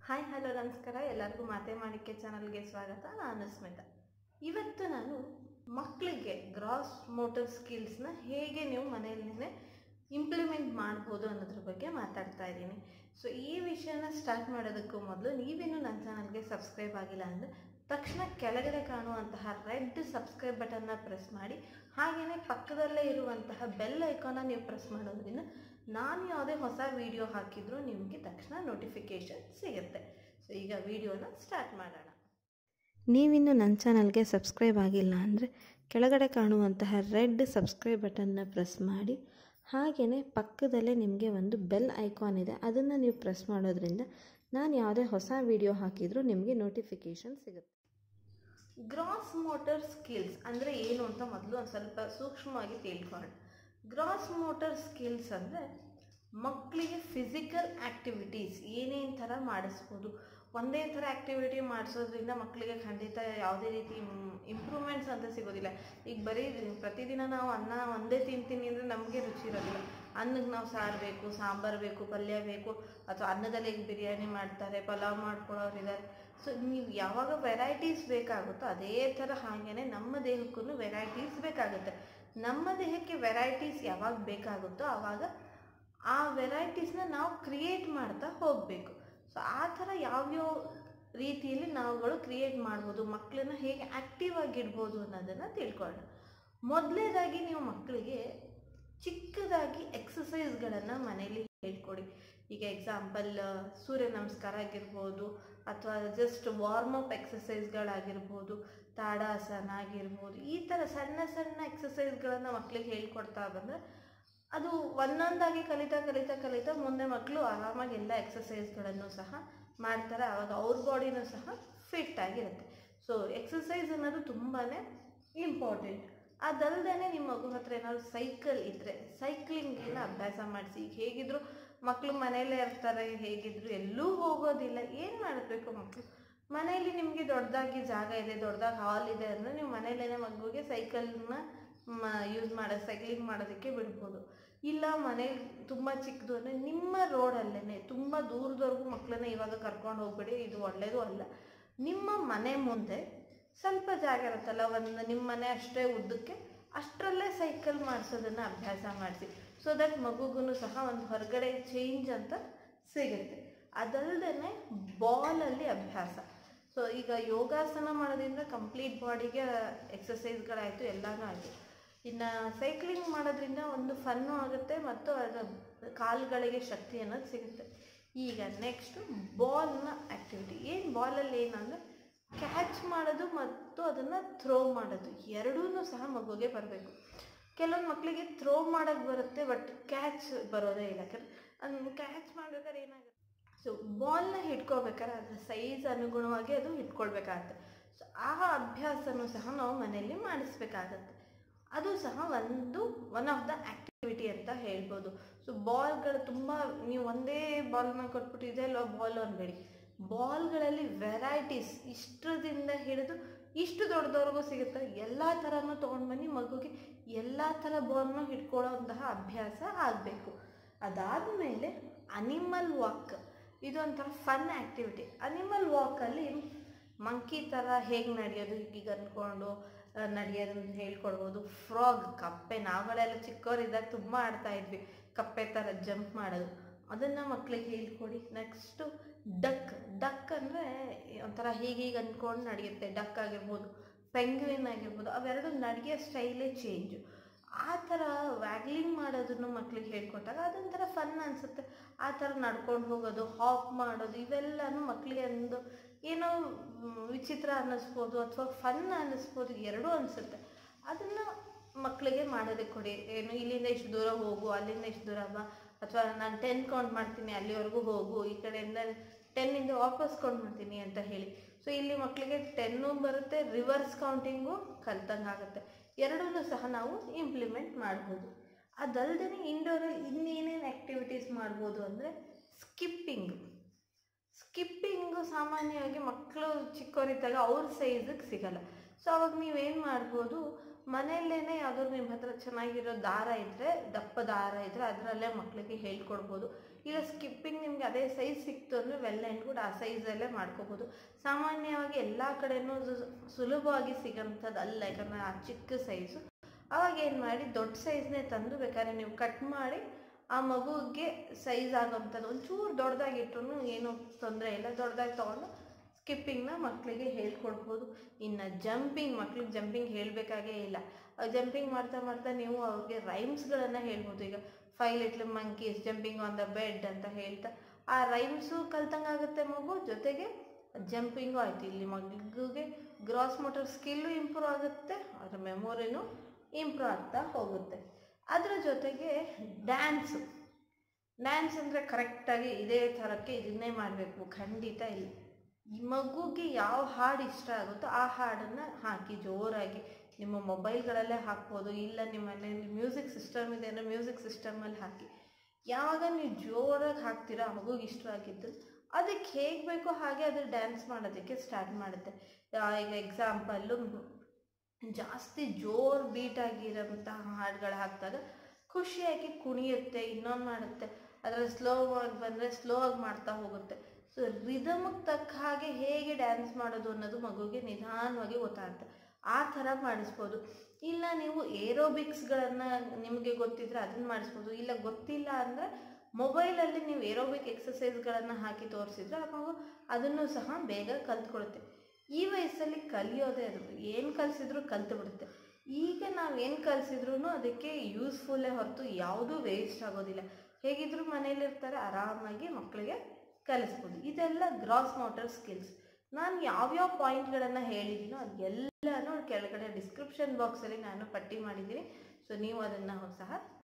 hi hello ನಮಸ್ಕಾರ ಎಲ್ಲರಿಗೂ ಮಾತೆ ಮಾಡಿಕೆ ಚಾನಲ್ಗೆ ಸ್ವಾಗತ ನಾನು ಸ್ಮಿತಾ ಇವತ್ತು ನಾನು ಮಕ್ಕಳಿಗೆ ಗ್ರಾಸ್ ಮೋಟರ್ ಸ್ಕಿಲ್ಸ್ನ ಹೇಗೆ ನೀವು ಮನೆಯಲ್ಲೇ ಇಂಪ್ಲಿಮೆಂಟ್ ಮಾಡ್ಬೋದು ಅನ್ನೋದ್ರ ಬಗ್ಗೆ ಮಾತಾಡ್ತಾ ಇದ್ದೀನಿ ಸೊ ಈ ವಿಷಯನ ಸ್ಟಾರ್ಟ್ ಮಾಡೋದಕ್ಕೂ ಮೊದಲು ನೀವೇನು ನನ್ನ ಚಾನಲ್ಗೆ ಸಬ್ಸ್ಕ್ರೈಬ್ ಆಗಿಲ್ಲ ಅಂದರೆ ತಕ್ಷಣ ಕೆಳಗಡೆ ಕಾಣುವಂತಹ ರೆಡ್ ಸಬ್ಸ್ಕ್ರೈಬ್ ಬಟನ್ನ ಪ್ರೆಸ್ ಮಾಡಿ ಹಾಗೆಯೇ ಪಕ್ಕದಲ್ಲೇ ಇರುವಂತಹ ಬೆಲ್ ಐಕಾನ ನೀವು ಪ್ರೆಸ್ ಮಾಡೋದ್ರಿಂದ ನಾನು ಯಾವುದೇ ಹೊಸ ವಿಡಿಯೋ ಹಾಕಿದರೂ ನಿಮಗೆ ತಕ್ಷಣ ನೋಟಿಫಿಕೇಷನ್ ಸಿಗುತ್ತೆ ಸೊ ಈಗ ವಿಡಿಯೋನ ಸ್ಟಾರ್ಟ್ ಮಾಡೋಣ ನೀವಿನ್ನು ನನ್ನ ಚಾನಲ್ಗೆ ಸಬ್ಸ್ಕ್ರೈಬ್ ಆಗಿಲ್ಲ ಅಂದರೆ ಕೆಳಗಡೆ ಕಾಣುವಂತಹ ರೆಡ್ ಸಬ್ಸ್ಕ್ರೈಬ್ ಬಟನ್ನ ಪ್ರೆಸ್ ಮಾಡಿ ಹಾಗೆಯೇ ಪಕ್ಕದಲ್ಲೇ ನಿಮಗೆ ಒಂದು ಬೆಲ್ ಐಕಾನ್ ಇದೆ ಅದನ್ನು ನೀವು ಪ್ರೆಸ್ ಮಾಡೋದ್ರಿಂದ ನಾನು ಯಾವುದೇ ಹೊಸ ವಿಡಿಯೋ ಹಾಕಿದರೂ ನಿಮಗೆ ನೋಟಿಫಿಕೇಷನ್ ಸಿಗುತ್ತೆ ಗ್ರಾಸ್ ಮೋಟರ್ ಸ್ಕಿಲ್ಸ್ ಅಂದರೆ ಏನು ಅಂತ ಮೊದಲು ಒಂದು ಸ್ವಲ್ಪ ಸೂಕ್ಷ್ಮವಾಗಿ ತಿಳ್ಕೊಳ್ಳೋಣ ಗ್ರಾಸ್ ಮೋಟರ್ ಸ್ಕಿಲ್ಸ್ ಅಂದರೆ ಮಕ್ಕಳಿಗೆ ಫಿಸಿಕಲ್ ಆ್ಯಕ್ಟಿವಿಟೀಸ್ ಏನೇನು ಥರ ಮಾಡಿಸ್ಬೋದು ಒಂದೇ ಥರ ಆ್ಯಕ್ಟಿವಿಟಿ ಮಾಡಿಸೋದ್ರಿಂದ ಮಕ್ಕಳಿಗೆ ಖಂಡಿತ ಯಾವುದೇ ರೀತಿ ಇಂಪ್ರೂವ್ಮೆಂಟ್ಸ್ ಅಂತ ಸಿಗೋದಿಲ್ಲ ಈಗ ಬರೀ ಪ್ರತಿದಿನ ನಾವು ಅನ್ನ ಒಂದೇ ತಿಂತೀನಿ ಅಂದರೆ ನಮಗೆ ರುಚಿ ಇರೋದಿಲ್ಲ ಅನ್ನಕ್ಕೆ ನಾವು ಸಾರು ಬೇಕು ಸಾಂಬಾರು ಬೇಕು ಪಲ್ಯ ಬೇಕು ಅಥವಾ ಅನ್ನದಲ್ಲಿ ಈಗ ಬಿರಿಯಾನಿ ಮಾಡ್ತಾರೆ ಪಲಾವ್ ಮಾಡ್ಕೊಳ್ಳೋರಿದ್ದಾರೆ ಸೊ ನೀವು ಯಾವಾಗ ವೆರೈಟೀಸ್ ಬೇಕಾಗುತ್ತೋ ಅದೇ ಥರ ಹಾಗೇನೆ ನಮ್ಮ ದೇಹಕ್ಕೂ ವೆರೈಟೀಸ್ ಬೇಕಾಗುತ್ತೆ ನಮ್ಮ ದೇಹಕ್ಕೆ ವೆರೈಟೀಸ್ ಯಾವಾಗ ಬೇಕಾಗುತ್ತೋ ಆವಾಗ ಆ ವೆರೈಟೀಸ್ನ ನಾವು ಕ್ರಿಯೇಟ್ ಮಾಡ್ತಾ ಹೋಗಬೇಕು ಸೊ ಆ ಥರ ಯಾವ್ಯಾವ ರೀತಿಯಲ್ಲಿ ನಾವುಗಳು ಕ್ರಿಯೇಟ್ ಮಾಡ್ಬೋದು ಮಕ್ಕಳನ್ನ ಹೇಗೆ ಆ್ಯಕ್ಟಿವ್ ಆಗಿಡ್ಬೋದು ಅನ್ನೋದನ್ನು ತಿಳ್ಕೊಳ್ಳೋಣ ಮೊದಲನೇದಾಗಿ ನೀವು ಮಕ್ಕಳಿಗೆ ಚಿಕ್ಕದಾಗಿ ಎಕ್ಸಸೈಸ್ಗಳನ್ನು ಮನೇಲಿ ಹೇಳ್ಕೊಡಿ ಈಗ ಎಕ್ಸಾಂಪಲ್ ಸೂರ್ಯ ನಮಸ್ಕಾರ ಆಗಿರ್ಬೋದು ಅಥವಾ ಜಸ್ಟ್ ವಾರ್ಮ್ ಅಪ್ ಎಕ್ಸಸೈಸ್ಗಳಾಗಿರ್ಬೋದು ತಾಡಾಸನ ಆಗಿರ್ಬೋದು ಈ ಥರ ಸಣ್ಣ ಸಣ್ಣ ಎಕ್ಸಸೈಸ್ಗಳನ್ನು ಮಕ್ಕಳಿಗೆ ಹೇಳ್ಕೊಡ್ತಾ ಬಂದರೆ ಅದು ಒಂದೊಂದಾಗಿ ಕಲಿತಾ ಕಲಿತಾ ಕಲಿತಾ ಮುಂದೆ ಮಕ್ಕಳು ಆರಾಮಾಗಿ ಎಲ್ಲ ಎಕ್ಸಸೈಸ್ಗಳನ್ನು ಸಹ ಮಾಡ್ತಾರೆ ಆವಾಗ ಅವ್ರ ಬಾಡಿನೂ ಸಹ ಫಿಟ್ ಆಗಿರುತ್ತೆ ಸೊ ಎಕ್ಸಸೈಸ್ ಅನ್ನೋದು ತುಂಬಾ ಇಂಪಾರ್ಟೆಂಟ್ ಅದಲ್ಲದೆ ನಿಮ್ಮ ಮಗು ಹತ್ರ ಏನಾದ್ರು ಸೈಕಲ್ ಇದ್ದರೆ ಸೈಕ್ಲಿಂಗೆಲ್ಲ ಅಭ್ಯಾಸ ಮಾಡಿಸಿ ಈಗ ಹೇಗಿದ್ರು ಮಕ್ಕಳು ಮನೆಯಲ್ಲೇ ಇರ್ತಾರೆ ಹೇಗಿದ್ರು ಎಲ್ಲೂ ಹೋಗೋದಿಲ್ಲ ಏನು ಮಾಡಬೇಕು ಮಕ್ಕಳು ಮನೆಯಲ್ಲಿ ನಿಮಗೆ ದೊಡ್ಡದಾಗಿ ಜಾಗ ಇದೆ ದೊಡ್ಡದಾಗಿ ಹಾಲ್ ಇದೆ ಅಂದರೆ ನೀವು ಮನೆಯಲ್ಲೇ ಮಗುವಿಗೆ ಸೈಕಲ್ನ ಯೂಸ್ ಮಾಡೋ ಸೈಕ್ಲಿಂಗ್ ಮಾಡೋದಕ್ಕೆ ಬಿಡ್ಬೋದು ಇಲ್ಲ ಮನೇಲಿ ತುಂಬ ಚಿಕ್ಕದು ಅಂದರೆ ನಿಮ್ಮ ರೋಡಲ್ಲೇ ತುಂಬ ದೂರದವರೆಗೂ ಮಕ್ಕಳನ್ನ ಇವಾಗ ಕರ್ಕೊಂಡು ಹೋಗ್ಬೇಡಿ ಇದು ಒಳ್ಳೆಯದು ಅಲ್ಲ ನಿಮ್ಮ ಮನೆ ಮುಂದೆ ಸ್ವಲ್ಪ ಜಾಗ ಇರುತ್ತಲ್ಲ ಒಂದು ನಿಮ್ಮ ಮನೆ ಅಷ್ಟೇ ಉದ್ದಕ್ಕೆ ಅಷ್ಟರಲ್ಲೇ ಸೈಕಲ್ ಮಾಡಿಸೋದನ್ನು ಅಭ್ಯಾಸ ಮಾಡಿಸಿ ಸೊ ದಟ್ ಮಗುಗೂ ಸಹ ಒಂದು ಹೊರಗಡೆ ಚೇಂಜ್ ಅಂತ ಸಿಗುತ್ತೆ ಅದಲ್ಲದೆ ಬಾಲಲ್ಲಿ ಅಭ್ಯಾಸ ಸೊ ಈಗ ಯೋಗಾಸನ ಮಾಡೋದ್ರಿಂದ ಕಂಪ್ಲೀಟ್ ಬಾಡಿಗೆ ಎಕ್ಸಸೈಸ್ಗಳಾಯಿತು ಎಲ್ಲನೂ ಆಯಿತು ಇನ್ನು ಸೈಕ್ಲಿಂಗ್ ಮಾಡೋದ್ರಿಂದ ಒಂದು ಫನ್ನು ಆಗುತ್ತೆ ಮತ್ತು ಅದರ ಕಾಲುಗಳಿಗೆ ಶಕ್ತಿ ಅನ್ನೋದು ಸಿಗುತ್ತೆ ಈಗ ನೆಕ್ಸ್ಟು ಬಾಲ್ನ ಆ್ಯಕ್ಟಿವಿಟಿ ಏನು ಬಾಲಲ್ಲಿ ಏನಂದರೆ ಕ್ಯಾಚ್ ಮಾಡೋದು ಮತ್ತು ಅದನ್ನು ಥ್ರೋ ಮಾಡೋದು ಎರಡೂ ಸಹ ಮಗುಗೆ ಬರಬೇಕು ಕೆಲವೊಂದು ಮಕ್ಕಳಿಗೆ ಥ್ರೋ ಮಾಡೋಕ್ಕೆ ಬರುತ್ತೆ ಬಟ್ ಕ್ಯಾಚ್ ಬರೋದೇ ಇಲ್ಲ ಯಾಕಂದ್ರೆ ಅದನ್ನು ಕ್ಯಾಚ್ ಮಾಡ್ಬೇಕಾದ್ರೆ ಏನಾಗುತ್ತೆ ಸೊ ಬಾಲ್ನ ಹಿಡ್ಕೋಬೇಕಾದ್ರೆ ಅದರ ಸೈಜ್ ಅನುಗುಣವಾಗಿ ಅದು ಹಿಡ್ಕೊಳ್ಬೇಕಾಗತ್ತೆ ಸೊ ಆ ಅಭ್ಯಾಸನೂ ಸಹ ನಾವು ಮನೆಯಲ್ಲಿ ಮಾಡಿಸ್ಬೇಕಾಗತ್ತೆ ಅದು ಸಹ ಒಂದು ಒನ್ ಆಫ್ ದ ಆ್ಯಕ್ಟಿವಿಟಿ ಅಂತ ಹೇಳ್ಬೋದು ಸೊ ಬಾಲ್ಗಳು ತುಂಬ ನೀವು ಒಂದೇ ಬಾಲ್ನ ಕೊಟ್ಬಿಟ್ಟು ಇದೆಲ್ಲ ಬಾಲ್ ಅನ್ಬೇಡಿ ಬಾಲ್ಗಳಲ್ಲಿ ವೆರೈಟೀಸ್ ಇಷ್ಟದಿಂದ ಹಿಡಿದು ಇಷ್ಟು ದೊಡ್ಡದವ್ರಿಗೂ ಸಿಗುತ್ತೆ ಎಲ್ಲ ಥರನೂ ತೊಗೊಂಡು ಬನ್ನಿ ಮಗುಗೆ ಎಲ್ಲ ಥರ ಬಾಲ್ನ ಹಿಡ್ಕೊಳ್ಳೋಂತಹ ಅಭ್ಯಾಸ ಆಗಬೇಕು ಅದಾದಮೇಲೆ ಅನಿಮಲ್ ವಾಕ್ ಇದೊಂಥರ ಫನ್ ಆ್ಯಕ್ಟಿವಿಟಿ ಅನಿಮಲ್ ವಾಕಲ್ಲಿ ಮಂಕಿ ಥರ ಹೇಗೆ ನಡೆಯೋದು ಈಗ ಅಂದ್ಕೊಂಡು ನಡೆಯೋದನ್ನ ಹೇಳ್ಕೊಡ್ಬೋದು ಫ್ರಾಗ್ ಕಪ್ಪೆ ನಾವುಗಳೆಲ್ಲ ಚಿಕ್ಕವರಿದ್ದಾಗ ತುಂಬ ಆಡ್ತಾ ಇದ್ವಿ ಕಪ್ಪೆ ಥರ ಜಂಪ್ ಮಾಡೋದು ಅದನ್ನು ಮಕ್ಕಳಿಗೆ ಹೇಳ್ಕೊಡಿ ನೆಕ್ಸ್ಟು ಡಕ್ ಡಕ್ ಅಂದರೆ ಒಂಥರ ಹೀಗೆ ಹೀಗೆ ಅಂದ್ಕೊಂಡು ನಡೆಯುತ್ತೆ ಡಕ್ ಆಗಿರ್ಬೋದು ಪೆಂಗ್ವಿನ್ ಆಗಿರ್ಬೋದು ಅವೆರಡು ನಡೆಯೋ ಸ್ಟೈಲೇ ಚೇಂಜು ಆ ಥರ ವ್ಯಾಗ್ಲಿಂಗ್ ಮಾಡೋದನ್ನು ಮಕ್ಳಿಗೆ ಹೇಳ್ಕೊಟ್ಟಾಗ ಅದೊಂಥರ ಫನ್ ಅನಿಸುತ್ತೆ ಆ ಥರ ನಡ್ಕೊಂಡು ಹೋಗೋದು ಹಾಪ್ ಮಾಡೋದು ಇವೆಲ್ಲನೂ ಮಕ್ಕಳಿಗೆ ಒಂದು ಏನೋ ವಿಚಿತ್ರ ಅನ್ನಿಸ್ಬೋದು ಅಥವಾ ಫನ್ ಅನ್ನಿಸ್ಬೋದು ಎರಡೂ ಅನಿಸುತ್ತೆ ಅದನ್ನು ಮಕ್ಕಳಿಗೆ ಮಾಡೋದಕ್ಕೆ ಕೊಡಿ ಏನು ಇಲ್ಲಿಂದ ಇಷ್ಟು ದೂರ ಹೋಗು ಅಲ್ಲಿಂದ ಇಷ್ಟು ದೂರ ಬಾ ಅಥವಾ ನಾನು ಟೆನ್ ಕೌಂಟ್ ಮಾಡ್ತೀನಿ ಅಲ್ಲಿವರೆಗೂ ಹೋಗು ಈ ಕಡೆಯಿಂದ ಟೆನ್ನಿಂದ ವಾಪಸ್ ಕೌಂಟ್ ಮಾಡ್ತೀನಿ ಅಂತ ಹೇಳಿ ಸೊ ಇಲ್ಲಿ ಮಕ್ಕಳಿಗೆ ಟೆನ್ನು ಬರುತ್ತೆ ರಿವರ್ಸ್ ಕೌಂಟಿಂಗು ಕಲ್ತಂಗೆ ಆಗುತ್ತೆ ಎರಡೂ ಸಹ ನಾವು ಇಂಪ್ಲಿಮೆಂಟ್ ಮಾಡ್ಬೋದು ಅದಲ್ಲದೆ ಇಂಡೋರಲ್ಲಿ ಇನ್ನೇನೇನು ಆ್ಯಕ್ಟಿವಿಟೀಸ್ ಮಾಡ್ಬೋದು ಅಂದರೆ ಸ್ಕಿಪ್ಪಿಂಗ್ ಸ್ಕಿಪ್ಪಿಂಗು ಸಾಮಾನ್ಯವಾಗಿ ಮಕ್ಕಳು ಚಿಕ್ಕವರಿದ್ದಾಗ ಅವ್ರ ಸೈಜಿಗೆ ಸಿಗಲ್ಲ ಸೊ ಅವಾಗ ನೀವೇನು ಮಾಡ್ಬೋದು ಮನೆಯಲ್ಲೇ ಯಾವುದಾದ್ರು ನಿಮ್ಮ ಹತ್ರ ಚೆನ್ನಾಗಿರೋ ದಾರ ಇದ್ದರೆ ದಪ್ಪ ದಾರ ಇದ್ದರೆ ಅದರಲ್ಲೇ ಮಕ್ಕಳಿಗೆ ಹೇಳ್ಕೊಡ್ಬೋದು ಇಲ್ಲ ಸ್ಕಿಪ್ಪಿಂಗ್ ನಿಮ್ಗೆ ಅದೇ ಸೈಜ್ ಸಿಕ್ತು ಅಂದರೆ ವೆಲ್ ಆ್ಯಂಡ್ ಗುಡ್ ಆ ಸೈಜಲ್ಲೇ ಮಾಡ್ಕೋಬೋದು ಸಾಮಾನ್ಯವಾಗಿ ಎಲ್ಲ ಕಡೆನೂ ಸು- ಸುಲಭವಾಗಿ ಸಿಗೋಂಥದ್ದು ಅಲ್ಲ ಯಾಕಂದರೆ ಆ ಚಿಕ್ಕ ಸೈಜು ಅವಾಗ ಏನು ಮಾಡಿ ದೊಡ್ಡ ಸೈಜ್ನೇ ತಂದು ಬೇಕಾದ್ರೆ ನೀವು ಕಟ್ ಮಾಡಿ ಆ ಮಗುಗೆ ಸೈಜ್ ಆಗೋಂಥದ್ದು ಒಂಚೂರು ದೊಡ್ಡದಾಗಿಟ್ರು ಏನೂ ತೊಂದರೆ ಇಲ್ಲ ದೊಡ್ಡದಾಗಿ ತೊಗೊಂಡು ಸ್ಕಿಪ್ಪಿಂಗ್ನ ಮಕ್ಕಳಿಗೆ ಹೇಳ್ಕೊಡ್ಬೋದು ಇನ್ನು ಜಂಪಿಂಗ್ ಮಕ್ಳಿಗೆ ಜಂಪಿಂಗ್ ಹೇಳಬೇಕಾಗೇ ಇಲ್ಲ ಜಂಪಿಂಗ್ ಮಾಡ್ತಾ ಮಾಡ್ತಾ ನೀವು ಅವ್ರಿಗೆ ರೈಮ್ಸ್ಗಳನ್ನು ಹೇಳ್ಬೋದು ಈಗ five little monkeys jumping on the bed ಅಂತ ಹೇಳ್ತಾ ಆ ರೈಮ್ಸು ಕಲ್ತಂಗಾಗುತ್ತೆ ಮಗು ಜೊತೆಗೆ ಜಂಪಿಂಗು ಆಯ್ತು ಇಲ್ಲಿ ಮಗುಗೆ ಗ್ರಾಸ್ ಮೋಟರ್ ಸ್ಕಿಲ್ಲು ಇಂಪ್ರೂವ್ ಆಗುತ್ತೆ ಅದರ ಮೆಮೊರಿನೂ ಇಂಪ್ರೂವ್ ಆಗ್ತಾ ಹೋಗುತ್ತೆ ಅದರ ಜೊತೆಗೆ ಡ್ಯಾನ್ಸು ಡ್ಯಾನ್ಸ್ ಅಂದರೆ ಕರೆಕ್ಟಾಗಿ ಇದೇ ಥರಕ್ಕೆ ಇದನ್ನೇ ಮಾಡಬೇಕು ಖಂಡಿತ ಇಲ್ಲ ಈ ಮಗುಗೆ ಯಾವ ಹಾಡು ಇಷ್ಟ ಆಗುತ್ತೋ ಆ ಹಾಡನ್ನು ಹಾಕಿ ಜೋರಾಗಿ ನಿಮ್ಮ ಮೊಬೈಲ್ಗಳಲ್ಲೇ ಹಾಕ್ಬೋದು ಇಲ್ಲ ನಿಮ್ಮ ಮನೆಯಲ್ಲಿ ಮ್ಯೂಸಿಕ್ ಸಿಸ್ಟಮ್ ಇದೆ ಅಂದರೆ ಮ್ಯೂಸಿಕ್ ಸಿಸ್ಟಮಲ್ಲಿ ಹಾಕಿ ಯಾವಾಗ ನೀವು ಜೋರಾಗಿ ಹಾಕ್ತೀರೋ ಆ ಮಗುಗೆ ಇಷ್ಟವಾಗಿದ್ದು ಅದಕ್ಕೆ ಹೇಗೆ ಬೇಕೋ ಹಾಗೆ ಅದು ಡ್ಯಾನ್ಸ್ ಮಾಡೋದಕ್ಕೆ ಸ್ಟಾರ್ಟ್ ಮಾಡುತ್ತೆ ಆ, ಈಗ ಎಕ್ಸಾಂಪಲ್ಲು ಜಾಸ್ತಿ ಜೋರು ಬೀಟ್ ಆಗಿರೋಂತಹ ಹಾಡುಗಳು ಹಾಕಿದಾಗ ಖುಷಿಯಾಗಿ ಕುಣಿಯುತ್ತೆ ಇನ್ನೊಂದು ಮಾಡುತ್ತೆ ಅದರಲ್ಲಿ ಸ್ಲೋ ಆಗಿ ಬಂದರೆ ಸ್ಲೋ ಆಗಿ ಮಾಡ್ತಾ ಹೋಗುತ್ತೆ ಸೊ ರಿದಮ್ಗೆ ತಕ್ಕ ಹಾಗೆ ಹೇಗೆ ಡ್ಯಾನ್ಸ್ ಮಾಡೋದು ಅನ್ನೋದು ಮಗುಗೆ ನಿಧಾನವಾಗಿ ಗೊತ್ತಾಗುತ್ತೆ ಆ ಥರ ಮಾಡಿಸ್ಬೋದು ಇಲ್ಲ ನೀವು ಏರೋಬಿಕ್ಸ್ಗಳನ್ನು ನಿಮಗೆ ಗೊತ್ತಿದ್ರೆ ಅದನ್ನು ಮಾಡಿಸ್ಬೋದು ಇಲ್ಲ ಗೊತ್ತಿಲ್ಲ ಅಂದರೆ ಮೊಬೈಲಲ್ಲಿ ನೀವು ಏರೋಬಿಕ್ ಎಕ್ಸಸೈಸ್ಗಳನ್ನು ಹಾಕಿ ತೋರಿಸಿದ್ರೆ ಆ ಮಗು ಅದನ್ನು ಸಹ ಬೇಗ ಕಲ್ತ್ಕೊಳುತ್ತೆ ಈ ವಯಸ್ಸಲ್ಲಿ ಕಲಿಯೋದೇ ಅದು ಏನು ಕಲಿಸಿದ್ರು ಕಲ್ತು ಬಿಡುತ್ತೆ ಈಗ ನಾವು ಏನು ಕಲಿಸಿದ್ರು ಅದಕ್ಕೆ ಯೂಸ್ಫುಲ್ಲೇ ಹೊರತು ಯಾವುದೂ ವೇಸ್ಟ್ ಆಗೋದಿಲ್ಲ ಹೇಗಿದ್ರು ಮನೇಲಿರ್ತಾರೆ ಆರಾಮಾಗಿ ಮಕ್ಕಳಿಗೆ ಕಲಿಸ್ಬೋದು ಇದೆಲ್ಲ ಗ್ರಾಸ್ ಮೋಟರ್ ಸ್ಕಿಲ್ಸ್ ನಾನು ಯಾವ್ಯಾವ ಪಾಯಿಂಟ್ಗಳನ್ನು ಹೇಳಿದ್ದೀನೋ ಅದೆಲ್ಲನೂ ಕೆಳಗಡೆ ಡಿಸ್ಕ್ರಿಪ್ಷನ್ ಬಾಕ್ಸಲ್ಲಿ ನಾನು ಪಟ್ಟಿ ಮಾಡಿದ್ದೀನಿ ಸೊ ನೀವು ಅದನ್ನು ಸಹ